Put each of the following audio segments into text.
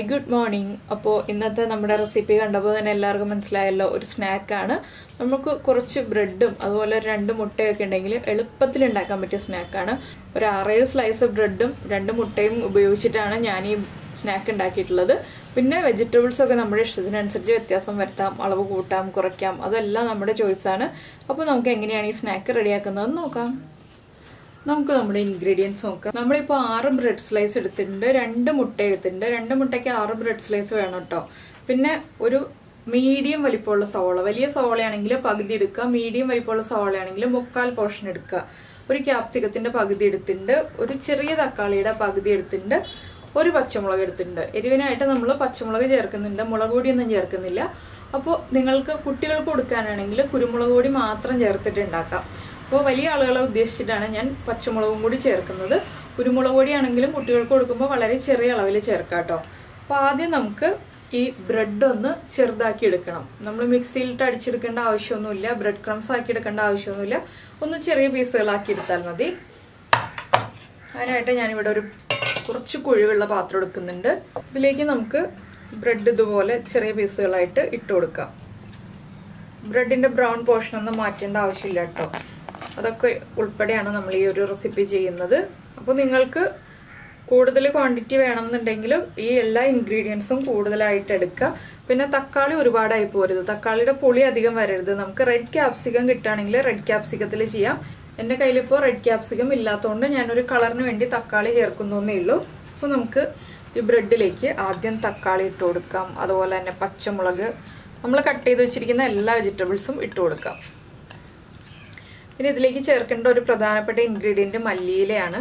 hi good morning അപ്പോൾ ഇന്നത്തെ നമ്മുടെ റെസിപ്പി കണ്ടപ്പോൾ തന്നെ എല്ലാവർക്കും മനസ്സിലായല്ലോ ഒരു സ്നാക്കാണ് നമുക്ക് കുറച്ച് ബ്രെഡും അതുപോലെ രണ്ട് മുട്ടയൊക്കെ ഉണ്ടെങ്കിൽ എളുപ്പത്തിൽ ഉണ്ടാക്കാൻ പറ്റിയ സ്നാക്കാണ് ഒരു ആറേഴ് സ്ലൈസ് ബ്രെഡും രണ്ട് മുട്ടയും ഉപയോഗിച്ചിട്ടാണ് ഞാൻ ഈ സ്നാക്ക് ഉണ്ടാക്കിയിട്ടുള്ളത് പിന്നെ വെജിറ്റബിൾസ് ഒക്കെ നമ്മുടെ ഇഷ്ടത്തിനനുസരിച്ച് വ്യത്യാസം വരുത്താം അളവ് കൂട്ടാം കുറയ്ക്കാം അതെല്ലാം നമ്മുടെ ചോയ്സാണ് അപ്പോൾ നമുക്ക് എങ്ങനെയാണ് ഈ സ്നാക്ക് റെഡിയാക്കുന്നതെന്ന് നോക്കാം നമുക്ക് നമ്മുടെ ഇൻഗ്രീഡിയൻസ് നോക്കാം നമ്മളിപ്പോൾ ആറ് ബ്രെഡ് സ്ലൈസ് എടുത്തിട്ടുണ്ട് രണ്ട് മുട്ട എടുത്തിട്ടുണ്ട് രണ്ട് മുട്ടയ്ക്ക് ആറ് ബ്രെഡ് സ്ലൈസ് വേണം കേട്ടോ പിന്നെ ഒരു മീഡിയം വലിപ്പമുള്ള സവോള വലിയ സവോളയാണെങ്കിൽ പകുതി എടുക്കുക മീഡിയം വലിപ്പമുള്ള സവോളയാണെങ്കിൽ മുക്കാൽ പോർഷൻ എടുക്കുക ഒരു ക്യാപ്സിക്കത്തിന്റെ പകുതി എടുത്തിട്ടുണ്ട് ഒരു ചെറിയ തക്കാളിയുടെ പകുതി എടുത്തിട്ടുണ്ട് ഒരു പച്ചമുളക് എടുത്തിട്ടുണ്ട് എരിവിനായിട്ട് നമ്മൾ പച്ചമുളക് ചേർക്കുന്നുണ്ട് മുളക് പൊടിയൊന്നും ചേർക്കുന്നില്ല അപ്പോൾ നിങ്ങൾക്ക് കുട്ടികൾക്ക് കൊടുക്കാനാണെങ്കിൽ കുരുമുളക് പൊടി മാത്രം ചേർത്തിട്ട് ഉണ്ടാക്കാം അപ്പോൾ വലിയ ആളുകളെ ഉദ്ദേശിച്ചിട്ടാണ് ഞാൻ പച്ചമുളകും കൂടി ചേർക്കുന്നത് കുരുമുളക് പൊടിയാണെങ്കിലും കുട്ടികൾക്ക് കൊടുക്കുമ്പോൾ വളരെ ചെറിയ അളവിൽ ചേർക്കാം കേട്ടോ അപ്പോൾ ആദ്യം നമുക്ക് ഈ ബ്രെഡ് ഒന്ന് ചെറുതാക്കി എടുക്കണം നമ്മൾ മിക്സിയിലിട്ട് അടിച്ചെടുക്കേണ്ട ആവശ്യമൊന്നുമില്ല ബ്രെഡ് ക്രംസ് ആക്കി എടുക്കേണ്ട ആവശ്യമൊന്നുമില്ല ഒന്ന് ചെറിയ പീസുകളാക്കി എടുത്താൽ മതി അതിനായിട്ട് ഞാനിവിടെ ഒരു കുറച്ച് കുഴിവുള്ള പാത്രം എടുക്കുന്നുണ്ട് ഇതിലേക്ക് നമുക്ക് ബ്രെഡ് ഇതുപോലെ ചെറിയ പീസുകളായിട്ട് ഇട്ട് കൊടുക്കാം ബ്രെഡിന്റെ ബ്രൗൺ പോർഷൻ ഒന്നും മാറ്റേണ്ട ആവശ്യമില്ല കേട്ടോ അതൊക്കെ ഉൾപ്പെടെയാണ് നമ്മൾ ഈ ഒരു റെസിപ്പി ചെയ്യുന്നത് അപ്പോൾ നിങ്ങൾക്ക് കൂടുതൽ ക്വാണ്ടിറ്റി വേണമെന്നുണ്ടെങ്കിൽ ഈ എല്ലാ ഇൻഗ്രീഡിയൻസും കൂടുതലായിട്ട് എടുക്കുക പിന്നെ തക്കാളി ഒരുപാടായി പോരുത് തക്കാളിയുടെ പുളി അധികം വരരുത് നമുക്ക് റെഡ് ക്യാപ്സിക്കം കിട്ടുകയാണെങ്കിൽ റെഡ് ക്യാപ്സിക്കത്തിൽ ചെയ്യാം എൻ്റെ കയ്യിലിപ്പോൾ റെഡ് ക്യാപ്സിക്കം ഇല്ലാത്തതുകൊണ്ട് ഞാനൊരു കളറിന് വേണ്ടി തക്കാളി ചേർക്കുന്നേ ഉള്ളൂ അപ്പോൾ നമുക്ക് ഈ ബ്രെഡിലേക്ക് ആദ്യം തക്കാളി ഇട്ട് കൊടുക്കാം അതുപോലെ തന്നെ പച്ചമുളക് നമ്മൾ കട്ട് ചെയ്ത് വെച്ചിരിക്കുന്ന എല്ലാ വെജിറ്റബിൾസും ഇട്ട് കൊടുക്കാം പിന്നെ ഇതിലേക്ക് ചേർക്കേണ്ട ഒരു പ്രധാനപ്പെട്ട ഇൻഗ്രീഡിയൻറ്റ് മല്ലിയിലയാണ്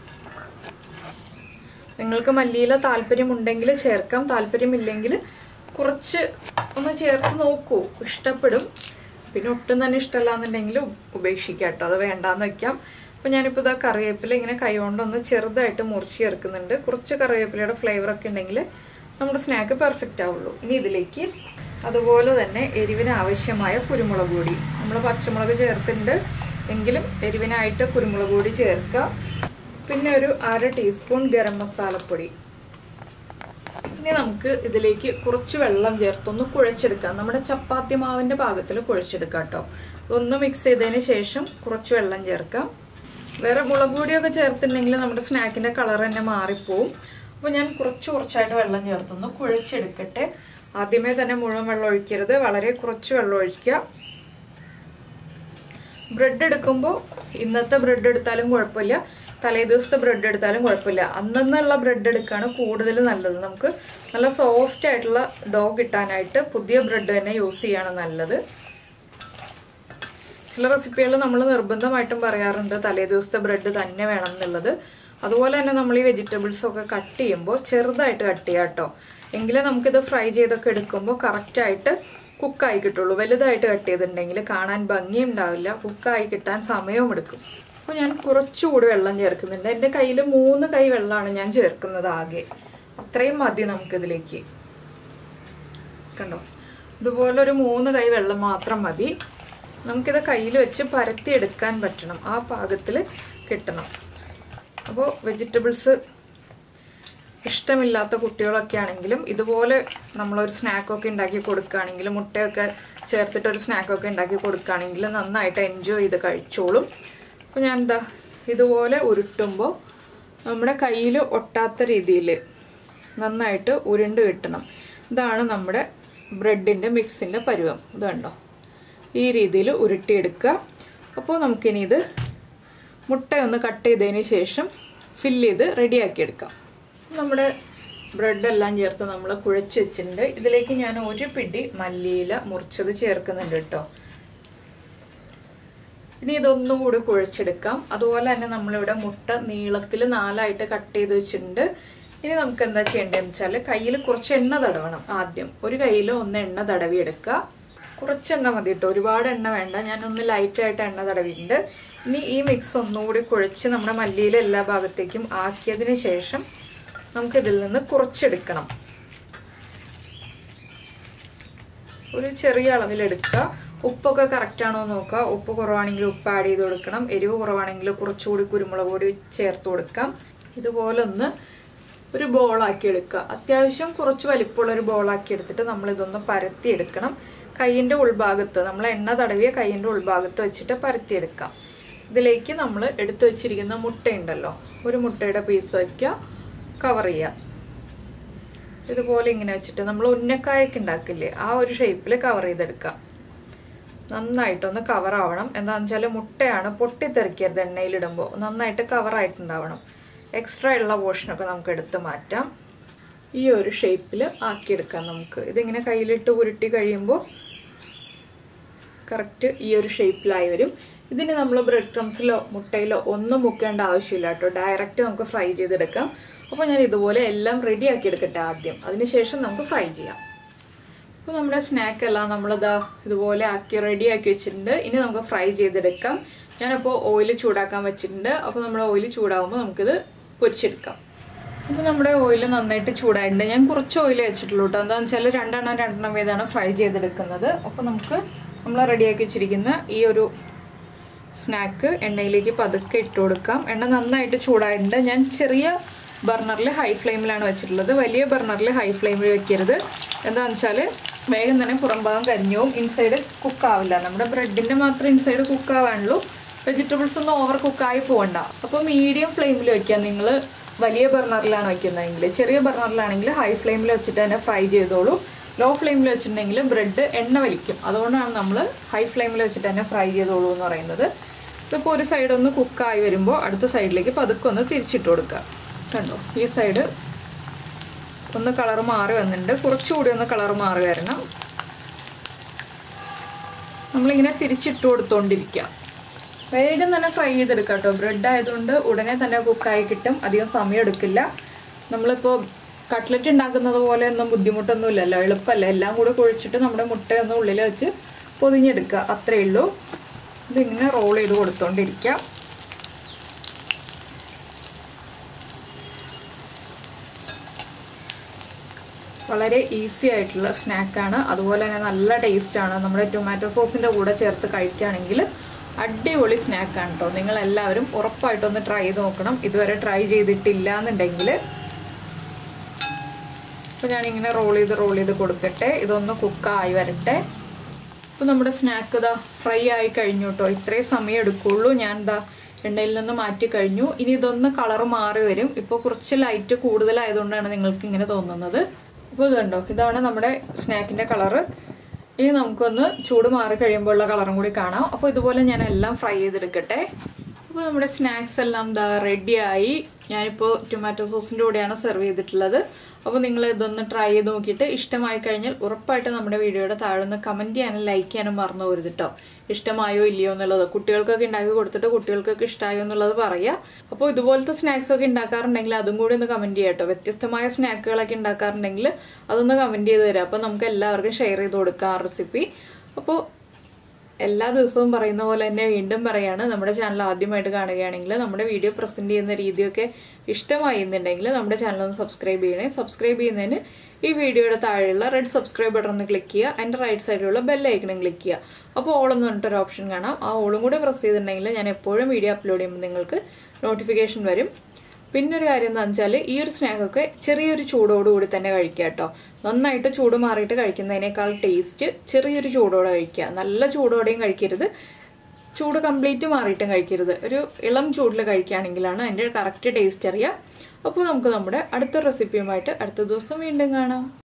നിങ്ങൾക്ക് മല്ലിയില താല്പര്യമുണ്ടെങ്കിൽ ചേർക്കാം താല്പര്യമില്ലെങ്കിൽ കുറച്ച് ഒന്ന് ചേർത്ത് നോക്കൂ ഇഷ്ടപ്പെടും പിന്നെ ഒട്ടും തന്നെ ഇഷ്ടമല്ല എന്നുണ്ടെങ്കിൽ ഉപേക്ഷിക്കാം കേട്ടോ അത് വേണ്ടാന്ന് വെക്കാം അപ്പോൾ ഞാനിപ്പോൾ ഇതാ കറിവേപ്പില ഇങ്ങനെ കൈകൊണ്ടൊന്ന് ചെറുതായിട്ട് മുറിച്ച് ചേർക്കുന്നുണ്ട് കുറച്ച് കറിവേപ്പിലയുടെ ഫ്ലേവർ ഒക്കെ ഉണ്ടെങ്കിൽ നമ്മുടെ സ്നാക്ക് പെർഫെക്റ്റ് ആവുള്ളൂ ഇനി ഇതിലേക്ക് അതുപോലെ തന്നെ എരിവിന് ആവശ്യമായ കുരുമുളക് പൊടി നമ്മൾ പച്ചമുളക് ചേർത്തിട്ടുണ്ട് എങ്കിലും എരിവിനായിട്ട് കുരുമുളക് പൊടി ചേർക്കുക പിന്നെ ഒരു അര ടീസ്പൂൺ ഗരം മസാലപ്പൊടി ഇനി നമുക്ക് ഇതിലേക്ക് കുറച്ച് വെള്ളം ചേർത്തൊന്ന് കുഴച്ചെടുക്കാം നമ്മുടെ ചപ്പാത്തി മാവിന്റെ പാകത്തിൽ കുഴച്ചെടുക്കാം കേട്ടോ ഒന്ന് മിക്സ് ചെയ്തതിന് ശേഷം കുറച്ച് വെള്ളം ചേർക്കാം വേറെ മുളക് പൊടിയൊക്കെ ചേർത്തിട്ടുണ്ടെങ്കിൽ നമ്മുടെ സ്നാക്കിന്റെ കളർ തന്നെ മാറിപ്പോവും അപ്പോൾ ഞാൻ കുറച്ച് കുറച്ചായിട്ട് വെള്ളം ചേർത്തൊന്ന് കുഴച്ചെടുക്കട്ടെ ആദ്യമേ തന്നെ മുഴുവൻ വെള്ളം ഒഴിക്കരുത് വളരെ കുറച്ച് വെള്ളം ഒഴിക്കുക ബ്രെഡ് എടുക്കുമ്പോൾ ഇന്നത്തെ ബ്രെഡ് എടുത്താലും കുഴപ്പമില്ല തലേ ദിവസത്തെ ബ്രെഡ് എടുത്താലും കുഴപ്പമില്ല അന്നുള്ള ബ്രെഡ് എടുക്കുകയാണ് കൂടുതൽ നല്ലത് നമുക്ക് നല്ല സോഫ്റ്റ് ആയിട്ടുള്ള ഡോ കിട്ടാനായിട്ട് പുതിയ ബ്രെഡ് തന്നെ യൂസ് ചെയ്യാണ് നല്ലത് ചില റെസിപ്പികൾ നമ്മൾ നിർബന്ധമായിട്ടും പറയാറുണ്ട് തലേ ദിവസത്തെ ബ്രെഡ് തന്നെ വേണം എന്നുള്ളത് അതുപോലെ തന്നെ നമ്മൾ ഈ വെജിറ്റബിൾസ് ഒക്കെ കട്ട് ചെയ്യുമ്പോൾ ചെറുതായിട്ട് കട്ട് ചെയ്യാം കേട്ടോ എങ്കിലേ നമുക്കിത് ഫ്രൈ ചെയ്തൊക്കെ എടുക്കുമ്പോൾ കറക്റ്റായിട്ട് കുക്കായി കിട്ടുള്ളൂ വലുതായിട്ട് കട്ട് ചെയ്തിട്ടുണ്ടെങ്കിൽ കാണാൻ ഭംഗിയും ഉണ്ടാവില്ല കുക്കായി കിട്ടാൻ സമയവും എടുക്കും അപ്പോൾ ഞാൻ കുറച്ചുകൂടി വെള്ളം ചേർക്കുന്നുണ്ട് എൻ്റെ കയ്യിൽ മൂന്ന് കൈ വെള്ളമാണ് ഞാൻ ചേർക്കുന്നത് ആകെ അത്രയും മതി നമുക്കിതിലേക്ക് കണ്ടോ ഇതുപോലെ ഒരു മൂന്ന് കൈ വെള്ളം മാത്രം മതി നമുക്കിത് കയ്യിൽ വെച്ച് പരത്തിയെടുക്കാൻ പറ്റണം ആ പാകത്തിൽ കിട്ടണം അപ്പോൾ വെജിറ്റബിൾസ് ഇഷ്ടമില്ലാത്ത കുട്ടികളൊക്കെ ആണെങ്കിലും ഇതുപോലെ നമ്മളൊരു സ്നാക്കൊക്കെ ഉണ്ടാക്കി കൊടുക്കുകയാണെങ്കിൽ മുട്ടയൊക്കെ ചേർത്തിട്ട് ഒരു സ്നാക്കൊക്കെ ഉണ്ടാക്കി കൊടുക്കുകയാണെങ്കിൽ നന്നായിട്ട് എൻജോയ് ചെയ്ത് കഴിച്ചോളും അപ്പോൾ ഞാൻ എന്താ ഇതുപോലെ ഉരുട്ടുമ്പോൾ നമ്മുടെ കയ്യിൽ ഒട്ടാത്ത രീതിയിൽ നന്നായിട്ട് ഉരുണ്ട് കിട്ടണം ഇതാണ് നമ്മുടെ ബ്രെഡിൻ്റെ മിക്സിൻ്റെ പരുവം ഇത് കണ്ടോ ഈ രീതിയിൽ ഉരുട്ടിയെടുക്കുക അപ്പോൾ നമുക്കിനി ഇത് മുട്ടയൊന്ന് കട്ട് ചെയ്തതിന് ശേഷം ഫില്ല് ചെയ്ത് റെഡിയാക്കി എടുക്കാം നമ്മുടെ ബ്രെഡ് എല്ലാം ചേർത്ത് നമ്മൾ കുഴച്ച് വെച്ചിട്ടുണ്ട് ഇതിലേക്ക് ഞാൻ ഒരു പിടി മല്ലിയില മുറിച്ചത് ചേർക്കുന്നുണ്ട് കേട്ടോ ഇനി ഇതൊന്നും കൂടി കുഴച്ചെടുക്കാം അതുപോലെ തന്നെ നമ്മളിവിടെ മുട്ട നീളത്തിൽ നാലായിട്ട് കട്ട് ചെയ്ത് വെച്ചിട്ടുണ്ട് ഇനി നമുക്ക് എന്താ ചെയ്യേണ്ടതെന്ന് വെച്ചാൽ കയ്യിൽ കുറച്ച് എണ്ണ തടവണം ആദ്യം ഒരു കയ്യിൽ ഒന്ന് എണ്ണ തടവി എടുക്കുക കുറച്ച് എണ്ണ മതി കേട്ടോ ഒരുപാട് എണ്ണ വേണ്ട ഞാനൊന്ന് ലൈറ്റായിട്ട് എണ്ണ തടവിയിട്ടുണ്ട് ഇനി ഈ മിക്സ് ഒന്നുകൂടി കുഴച്ച് നമ്മുടെ മല്ലിയില എല്ലാ ഭാഗത്തേക്കും ആക്കിയതിന് ശേഷം നമുക്കിതിൽ നിന്ന് കുറച്ചെടുക്കണം ഒരു ചെറിയ അളവിലെടുക്കുക ഉപ്പൊക്കെ കറക്റ്റ് ആണോ നോക്കുക ഉപ്പ് കുറവാണെങ്കിൽ ഉപ്പ് ആഡ് ചെയ്ത് കൊടുക്കണം എരിവ് കുറവാണെങ്കിൽ കുറച്ചുകൂടി കുരുമുളക് പൊടി ചേർത്ത് കൊടുക്കാം ഇതുപോലെ ഒന്ന് ഒരു ബോളാക്കി എടുക്കുക അത്യാവശ്യം കുറച്ച് വലിപ്പമുള്ള ഒരു ബോളാക്കി എടുത്തിട്ട് നമ്മൾ ഇതൊന്ന് പരത്തി എടുക്കണം കൈയിൻ്റെ ഉൾഭാഗത്ത് നമ്മൾ എണ്ണ തടവിയ കൈയിൻ്റെ ഉൾഭാഗത്ത് വെച്ചിട്ട് പരത്തിയെടുക്കാം ഇതിലേക്ക് നമ്മൾ എടുത്തു വെച്ചിരിക്കുന്ന മുട്ടയുണ്ടല്ലോ ഒരു മുട്ടയുടെ പീസ് വയ്ക്കുക കവർ ചെയ്യുക ഇതുപോലെ ഇങ്ങനെ വെച്ചിട്ട് നമ്മൾ ഉന്നക്കായൊക്കെ ഉണ്ടാക്കില്ലേ ആ ഒരു ഷേപ്പിൽ കവർ ചെയ്തെടുക്കാം നന്നായിട്ടൊന്ന് കവർ ആവണം എന്താണെന്ന് വെച്ചാൽ മുട്ടയാണ് പൊട്ടിത്തെറിക്കരുത് എണ്ണയിലിടുമ്പോൾ നന്നായിട്ട് കവറായിട്ടുണ്ടാവണം എക്സ്ട്രാ ഉള്ള പോർഷനൊക്കെ നമുക്ക് എടുത്ത് മാറ്റാം ഈ ഒരു ഷേപ്പിൽ ആക്കിയെടുക്കാം നമുക്ക് ഇതിങ്ങനെ കയ്യിലിട്ട് ഉരുട്ടി കഴിയുമ്പോൾ കറക്റ്റ് ഈ ഒരു ഷേപ്പിലായി വരും ഇതിന് നമ്മൾ ബ്രെഡ് ക്രംസിലോ മുട്ടയിലോ ഒന്നും മുക്കേണ്ട ആവശ്യമില്ല കേട്ടോ ഡയറക്റ്റ് നമുക്ക് ഫ്രൈ ചെയ്തെടുക്കാം അപ്പോൾ ഞാൻ ഇതുപോലെ എല്ലാം റെഡി ആക്കി എടുക്കട്ടെ ആദ്യം അതിനുശേഷം നമുക്ക് ഫ്രൈ ചെയ്യാം അപ്പോൾ നമ്മുടെ സ്നാക്ക് എല്ലാം നമ്മളിതാ ഇതുപോലെ ആക്കി റെഡി ആക്കി വെച്ചിട്ടുണ്ട് ഇനി നമുക്ക് ഫ്രൈ ചെയ്തെടുക്കാം ഞാനപ്പോൾ ഓയിൽ ചൂടാക്കാൻ വെച്ചിട്ടുണ്ട് അപ്പോൾ നമ്മുടെ ഓയിൽ ചൂടാകുമ്പോൾ നമുക്കിത് പൊരിച്ചെടുക്കാം അപ്പോൾ നമ്മുടെ ഓയിൽ നന്നായിട്ട് ചൂടായിട്ടുണ്ട് ഞാൻ കുറച്ച് ഓയിൽ വെച്ചിട്ടുള്ളൂ കേട്ടോ എന്താണെന്ന് വെച്ചാൽ രണ്ടെണ്ണം രണ്ടെണ്ണം വീതമാണ് ഫ്രൈ ചെയ്തെടുക്കുന്നത് അപ്പോൾ നമുക്ക് നമ്മൾ റെഡിയാക്കി വെച്ചിരിക്കുന്ന ഈ ഒരു സ്നാക്ക് എണ്ണയിലേക്ക് പതുക്കെ ഇട്ട് കൊടുക്കാം എണ്ണ നന്നായിട്ട് ചൂടായിട്ടുണ്ട് ഞാൻ ചെറിയ ബർണറിൽ ഹൈ ഫ്ലെയിമിലാണ് വെച്ചിട്ടുള്ളത് വലിയ ബർണറിൽ ഹൈ ഫ്ലെയിമിൽ വെക്കരുത് എന്താണെന്ന് വെച്ചാൽ വേഗം തന്നെ പുറംഭാഗം കരിഞ്ഞവും ഇൻസൈഡ് കുക്കാവില്ല നമ്മുടെ ബ്രെഡിൻ്റെ മാത്രം ഇൻസൈഡ് കുക്കാവാനുള്ളൂ വെജിറ്റബിൾസ് ഒന്നും ഓവർ കുക്കായി പോകണ്ട അപ്പോൾ മീഡിയം ഫ്ലെയിമിൽ വെക്കുക നിങ്ങൾ വലിയ ബർണറിലാണ് വെക്കുന്നതെങ്കിൽ ചെറിയ ബർണറിലാണെങ്കിൽ ഹൈ ഫ്ലെയിമിൽ വെച്ചിട്ട് തന്നെ ഫ്രൈ ചെയ്തോളൂ ലോ ഫ്ലെയിമിൽ വെച്ചിട്ടുണ്ടെങ്കിൽ ബ്രെഡ് എണ്ണ വലിക്കും അതുകൊണ്ടാണ് നമ്മൾ ഹൈ ഫ്ലെയിമിൽ വെച്ചിട്ട് തന്നെ ഫ്രൈ ചെയ്തോളൂ എന്ന് പറയുന്നത് ഇതിപ്പോൾ ഒരു സൈഡ് ഒന്ന് കുക്കായി വരുമ്പോൾ അടുത്ത സൈഡിലേക്ക് പതുക്കെ ഒന്ന് തിരിച്ചിട്ട് കൊടുക്കുക കണ്ടോ ഈ സൈഡ് ഒന്ന് കളർ മാറി വന്നിട്ടുണ്ട് കുറച്ചുകൂടി ഒന്ന് കളർ മാറി വരണം നമ്മളിങ്ങനെ തിരിച്ചിട്ട് കൊടുത്തോണ്ടിരിക്കുക വേഗം തന്നെ ഫ്രൈ ചെയ്തെടുക്കുക കേട്ടോ ബ്രെഡ് ആയതുകൊണ്ട് ഉടനെ തന്നെ കുക്കായി കിട്ടും അധികം സമയം എടുക്കില്ല നമ്മളിപ്പോൾ കട്ട്ലറ്റ് ഉണ്ടാക്കുന്നത് പോലെ ഒന്നും ബുദ്ധിമുട്ടൊന്നും ഇല്ലല്ലോ എളുപ്പമല്ല എല്ലാം കൂടെ കുഴിച്ചിട്ട് നമ്മുടെ മുട്ടയൊന്ന് ഉള്ളിൽ വെച്ച് പൊതിഞ്ഞെടുക്കുക അത്രയേ ഉള്ളൂ ഇതിങ്ങനെ റോൾ ചെയ്ത് കൊടുത്തോണ്ടിരിക്കുക വളരെ ഈസി ആയിട്ടുള്ള സ്നാക്കാണ് അതുപോലെ തന്നെ നല്ല ടേസ്റ്റാണ് നമ്മുടെ ടൊമാറ്റോ സോസിൻ്റെ കൂടെ ചേർത്ത് കഴിക്കുകയാണെങ്കിൽ അടിപൊളി സ്നാക്കാണ് കേട്ടോ നിങ്ങളെല്ലാവരും ഉറപ്പായിട്ടൊന്ന് ട്രൈ ചെയ്ത് നോക്കണം ഇതുവരെ ട്രൈ ചെയ്തിട്ടില്ല എന്നുണ്ടെങ്കിൽ അപ്പോൾ ഞാനിങ്ങനെ റോൾ ചെയ്ത് റോൾ ചെയ്ത് കൊടുക്കട്ടെ ഇതൊന്ന് കുക്കായി വരട്ടെ ഇപ്പോൾ നമ്മുടെ സ്നാക്ക് ഇതാ ഫ്രൈ ആയി കഴിഞ്ഞു കേട്ടോ ഇത്രയും സമയം എടുക്കുള്ളൂ ഞാൻ ഇതാ എണ്ണയിൽ നിന്ന് മാറ്റി കഴിഞ്ഞു ഇനി ഇതൊന്ന് കളർ മാറി വരും ഇപ്പോൾ കുറച്ച് ലൈറ്റ് കൂടുതലായതുകൊണ്ടാണ് നിങ്ങൾക്ക് ഇങ്ങനെ തോന്നുന്നത് അപ്പോൾ ഇതുണ്ടോ ഇതാണ് നമ്മുടെ സ്നാക്കിൻ്റെ കളറ് ഇനി നമുക്കൊന്ന് ചൂട് മാറി കഴിയുമ്പോൾ ഉള്ള കളറും കൂടി കാണാം അപ്പോൾ ഇതുപോലെ ഞാൻ എല്ലാം ഫ്രൈ ചെയ്തെടുക്കട്ടെ അപ്പോൾ നമ്മുടെ സ്നാക്സ് എല്ലാം എന്താ റെഡിയായി ഞാനിപ്പോൾ ടൊമാറ്റോ സോസിൻ്റെ കൂടെയാണ് സെർവ് ചെയ്തിട്ടുള്ളത് അപ്പോൾ നിങ്ങൾ ഇതൊന്ന് ട്രൈ ചെയ്ത് നോക്കിയിട്ട് ഇഷ്ടമായി കഴിഞ്ഞാൽ ഉറപ്പായിട്ട് നമ്മുടെ വീഡിയോയുടെ താഴെ ഒന്ന് കമൻറ്റ് ചെയ്യാനും ലൈക്ക് ചെയ്യാനും മറന്നു പോരുത് കേട്ടോ ഇഷ്ടമായോ ഇല്ലയോ എന്നുള്ളത് കുട്ടികൾക്കൊക്കെ ഉണ്ടാക്കി കൊടുത്തിട്ട് കുട്ടികൾക്കൊക്കെ ഇഷ്ടമായോ എന്നുള്ളത് പറയുക അപ്പോൾ ഇതുപോലത്തെ സ്നാക്സ് ഒക്കെ ഉണ്ടാക്കാറുണ്ടെങ്കിൽ അതും കൂടി ഒന്ന് കമൻറ്റ് ചെയ്യാം കേട്ടോ വ്യത്യസ്തമായ സ്നാക്കുകളൊക്കെ ഉണ്ടാക്കാറുണ്ടെങ്കിൽ അതൊന്ന് കമൻറ്റ് ചെയ്ത് തരാം അപ്പോൾ നമുക്ക് എല്ലാവർക്കും ഷെയർ ചെയ്ത് കൊടുക്കാം ആ റെസിപ്പി അപ്പോൾ എല്ലാ ദിവസവും പറയുന്ന പോലെ തന്നെ വീണ്ടും പറയാണ് നമ്മുടെ ചാനൽ ആദ്യമായിട്ട് കാണുകയാണെങ്കിൽ നമ്മുടെ വീഡിയോ പ്രസന്റ് ചെയ്യുന്ന രീതിയൊക്കെ ഇഷ്ടമായി എന്നുണ്ടെങ്കിൽ നമ്മുടെ ചാനൽ ഒന്ന് സബ്സ്ക്രൈബ് ചെയ്യണേ സബ്സ്ക്രൈബ് ചെയ്യുന്നതിന് ഈ വീഡിയോയുടെ താഴെയുള്ള റെഡ് സബ്സ്ക്രൈബ് ബട്ടൺ ഒന്ന് ക്ലിക്ക് ചെയ്യുക അതിൻ്റെ റൈറ്റ് സൈഡിലുള്ള ബെല്ലൈക്കണും ക്ലിക്ക് ചെയ്യുക അപ്പോൾ ഓൾ എന്ന് പറഞ്ഞിട്ടൊരു ഓപ്ഷൻ കാണാം ആ ഓളും കൂടെ പ്രസ് ചെയ്തിട്ടുണ്ടെങ്കിൽ ഞാൻ എപ്പോഴും വീഡിയോ അപ്ലോഡ് ചെയ്യുമ്പോൾ നിങ്ങൾക്ക് നോട്ടിഫിക്കേഷൻ വരും പിന്നെ ഒരു കാര്യം എന്താണെന്ന് വെച്ചാൽ ഈ ഒരു സ്നാക്കൊക്കെ ചെറിയൊരു ചൂടോടുകൂടി തന്നെ കഴിക്കുക കേട്ടോ നന്നായിട്ട് ചൂട് മാറിയിട്ട് കഴിക്കുന്നതിനേക്കാൾ ടേസ്റ്റ് ചെറിയൊരു ചൂടോടെ കഴിക്കുക നല്ല ചൂടോടെയും കഴിക്കരുത് ചൂട് കംപ്ലീറ്റ് മാറിയിട്ടും കഴിക്കരുത് ഒരു ഇളം ചൂടിൽ കഴിക്കുകയാണെങ്കിലാണ് അതിൻ്റെ കറക്റ്റ് ടേസ്റ്റ് അറിയുക അപ്പോൾ നമുക്ക് നമ്മുടെ അടുത്ത റെസിപ്പിയുമായിട്ട് അടുത്ത ദിവസം വീണ്ടും കാണാം